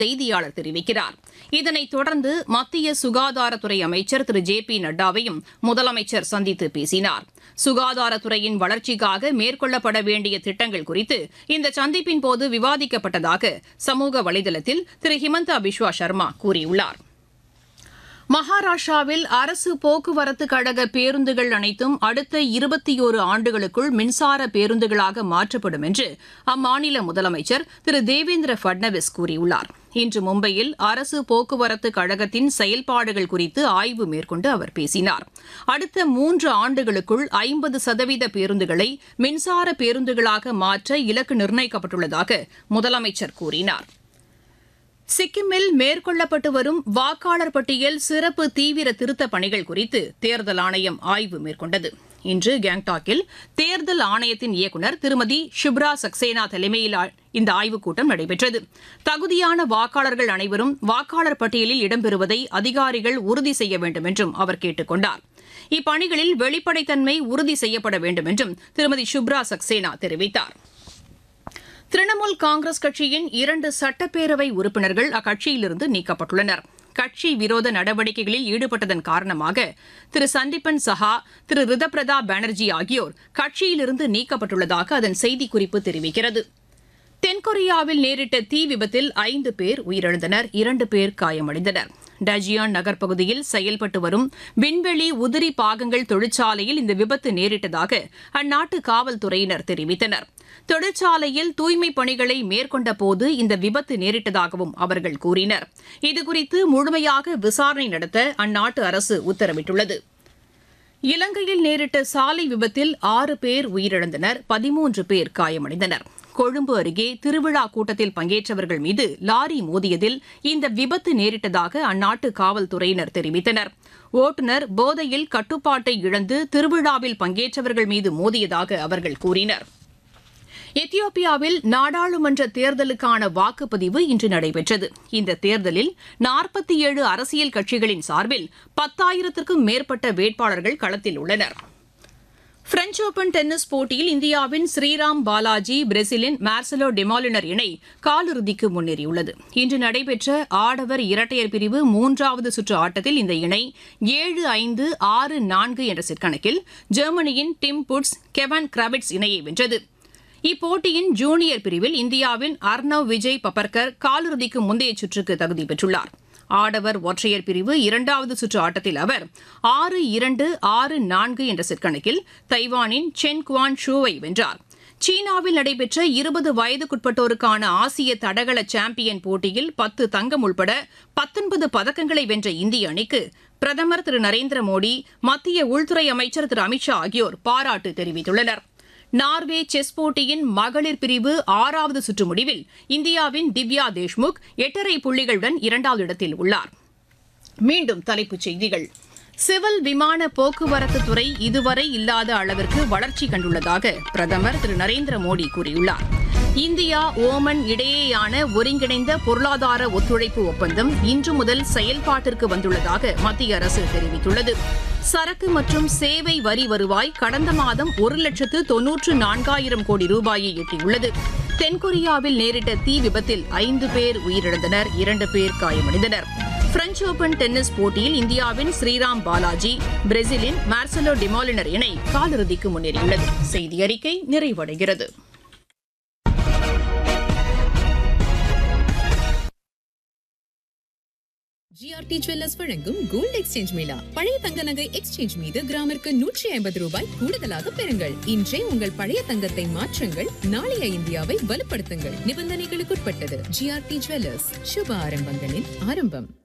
செய்தியாளர் தெரிவிக்கிறார் இதனைத் தொடர்ந்து மத்திய சுகாதாரத்துறை அமைச்சர் திரு ஜே பி நட்டாவையும் முதலமைச்சர் சந்தித்து பேசினார் சுகாதாரத்துறையின் வளர்ச்சிக்காக மேற்கொள்ளப்பட வேண்டிய திட்டங்கள் குறித்து இந்த சந்திப்பின் போது விவாதிக்கப்பட்டதாக சமூக வலைதளத்தில் திரு ஹிமந்தா பிஸ்வா சர்மா கூறியுள்ளார் மகாராஷ்டிராவில் அரசு போக்குவரத்து கழக பேருந்துகள் அனைத்தும் அடுத்த இருபத்தியோரு ஆண்டுகளுக்குள் மின்சார பேருந்துகளாக மாற்றப்படும் என்று அம்மாநில முதலமைச்சர் திரு தேவேந்திர பட்னவிஸ் கூறியுள்ளார் இன்று மும்பையில் அரசு போக்குவரத்து கழகத்தின் செயல்பாடுகள் குறித்து ஆய்வு மேற்கொண்டு அவர் பேசினார் அடுத்த மூன்று ஆண்டுகளுக்குள் ஐம்பது சதவீத பேருந்துகளை மின்சார பேருந்துகளாக மாற்ற இலக்கு நிர்ணயிக்கப்பட்டுள்ளதாக முதலமைச்சர் கூறினார் சிக்கிமில் மேற்கொள்ளப்பட்டு வரும் வாக்காளர் பட்டியல் சிறப்பு தீவிர திருத்தப் பணிகள் குறித்து தேர்தல் ஆணையம் ஆய்வு மேற்கொண்டது இன்று கேங்டாக்கில் தேர்தல் ஆணையத்தின் இயக்குநர் திருமதி ஷிப்ரா சக்சேனா தலைமையில் இந்த ஆய்வுக் கூட்டம் நடைபெற்றது தகுதியான வாக்காளர்கள் அனைவரும் வாக்காளர் பட்டியலில் இடம்பெறுவதை அதிகாரிகள் உறுதி செய்ய வேண்டும் என்றும் அவர் கேட்டுக் கொண்டார் இப்பணிகளில் வெளிப்படைத்தன்மை உறுதி செய்யப்பட வேண்டும் என்றும் திருமதி ஷிப்ரா சக்சேனா தெரிவித்தார் திரிணாமுல் காங்கிரஸ் கட்சியின் இரண்டு சட்டப்பேரவை உறுப்பினர்கள் அக்கட்சியிலிருந்து நீக்கப்பட்டுள்ளனர் கட்சி விரோத நடவடிக்கைகளில் ஈடுபட்டதன் காரணமாக திரு சந்தீபன் சஹா திரு ரிதபிரதா பானர்ஜி ஆகியோர் கட்சியிலிருந்து நீக்கப்பட்டுள்ளதாக அதன் செய்திக்குறிப்பு தெரிவிக்கிறது தென்கொரியாவில் நேரிட்ட தீ விபத்தில் ஐந்து பேர் உயிரிழந்தனர் இரண்டு பேர் காயமடைந்தனர் டஜியான் நகர் பகுதியில் செயல்பட்டு வரும் விண்வெளி உதிரி பாகங்கள் தொழிற்சாலையில் இந்த விபத்து நேரிட்டதாக அந்நாட்டு காவல்துறையினர் தெரிவித்தனர் தொழிற்சாலையில் தூய்மைப் பணிகளை மேற்கொண்ட போது இந்த விபத்து நேரிட்டதாகவும் அவர்கள் கூறினர் இதுகுறித்து முழுமையாக விசாரணை நடத்த அந்நாட்டு அரசு உத்தரவிட்டுள்ளது இலங்கையில் நேரிட்ட சாலை விபத்தில் ஆறு பேர் உயிரிழந்தனர் பதிமூன்று பேர் காயமடைந்தனர் கொழும்பு அருகே திருவிழா கூட்டத்தில் பங்கேற்றவர்கள் மீது லாரி மோதியதில் இந்த விபத்து நேரிட்டதாக அந்நாட்டு காவல்துறையினர் தெரிவித்தனர் ஓட்டுநர் போதையில் கட்டுப்பாட்டை இழந்து திருவிழாவில் பங்கேற்றவர்கள் மீது மோதியதாக அவர்கள் கூறினர் எத்தியோப்பியாவில் நாடாளுமன்ற தேர்தலுக்கான வாக்குப்பதிவு இன்று நடைபெற்றது இந்த தேர்தலில் நாற்பத்தி ஏழு அரசியல் கட்சிகளின் சார்பில் பத்தாயிரத்திற்கும் மேற்பட்ட வேட்பாளர்கள் களத்தில் உள்ளனர் பிரெஞ்ச் ஓபன் டென்னிஸ் போட்டியில் இந்தியாவின் ஸ்ரீராம் பாலாஜி பிரேசிலின் மார்சலோ டெமாலினர் இணை காலிறுதிக்கு முன்னேறியுள்ளது இன்று நடைபெற்ற ஆடவர் இரட்டையர் பிரிவு மூன்றாவது சுற்று ஆட்டத்தில் இந்த இணை ஏழு ஐந்து ஆறு நான்கு என்ற செட் கணக்கில் ஜெர்மனியின் டிம் புட்ஸ் கெவன் கிராவிட்ஸ் இணையை வென்றது இப்போட்டியின் ஜூனியர் பிரிவில் இந்தியாவின் அர்ணவ் விஜய் பப்பர்கர் காலிறுதிக்கு முந்தைய சுற்றுக்கு தகுதி பெற்றுள்ளார் ஆடவர் ஒற்றையர் பிரிவு இரண்டாவது சுற்று ஆட்டத்தில் அவர் ஆறு இரண்டு ஆறு நான்கு என்ற செட் கணக்கில் தைவானின் சென் குவான் ஷூவை வென்றார் சீனாவில் நடைபெற்ற இருபது வயதுக்குட்பட்டோருக்கான ஆசிய தடகள சாம்பியன் போட்டியில் பத்து தங்கம் உள்பட பத்தொன்பது பதக்கங்களை வென்ற இந்திய அணிக்கு பிரதமர் திரு நரேந்திர மோடி மத்திய உள்துறை அமைச்சர் திரு அமித்ஷா ஆகியோர் பாராட்டு தெரிவித்துள்ளனர் நார்வே செஸ் போட்டியின் மகளிர் பிரிவு ஆறாவது சுற்று முடிவில் இந்தியாவின் திவ்யா தேஷ்முக் எட்டரை புள்ளிகளுடன் இரண்டாவது இடத்தில் உள்ளார் மீண்டும் தலைப்புச் செய்திகள் சிவில் விமான போக்குவரத்து துறை இதுவரை இல்லாத அளவிற்கு வளர்ச்சி கண்டுள்ளதாக பிரதமர் திரு நரேந்திர மோடி கூறியுள்ளார் இந்தியா ஓமன் இடையேயான ஒருங்கிணைந்த பொருளாதார ஒத்துழைப்பு ஒப்பந்தம் இன்று முதல் செயல்பாட்டிற்கு வந்துள்ளதாக மத்திய அரசு தெரிவித்துள்ளது சரக்கு மற்றும் சேவை வரி வருவாய் கடந்த மாதம் ஒரு லட்சத்து தொன்னூற்று நான்காயிரம் கோடி ரூபாயை எட்டியுள்ளது தென்கொரியாவில் நேரிட்ட தீ விபத்தில் ஐந்து பேர் உயிரிழந்தனர் இரண்டு பேர் காயமடைந்தனர் பிரெஞ்ச் ஓபன் டென்னிஸ் போட்டியில் இந்தியாவின் ஸ்ரீராம் பாலாஜி பிரேசிலின் மார்சலோ டிமாலினர் இணை காலிறுதிக்கு முன்னேறியுள்ளது செய்தி அறிக்கை நிறைவடைகிறது ஜிஆர்டி ஜுவல்லர்ஸ் வழங்கும் கோல்ட் எக்ஸ்சேஞ்ச் மேளா பழைய தங்க நகை எக்ஸ்சேஞ்ச் மீது கிராமிற்கு நூற்றி ஐம்பது ரூபாய் கூடுதலாக பெறுங்கள் இன்றே உங்கள் பழைய தங்கத்தை மாற்றுங்கள் நாளைய இந்தியாவை வலுப்படுத்துங்கள் நிபந்தனைகளுக்குட்பட்டது ஜிஆர்டி ஜுவல்லர்ஸ் சுப ஆரம்பங்களின் ஆரம்பம்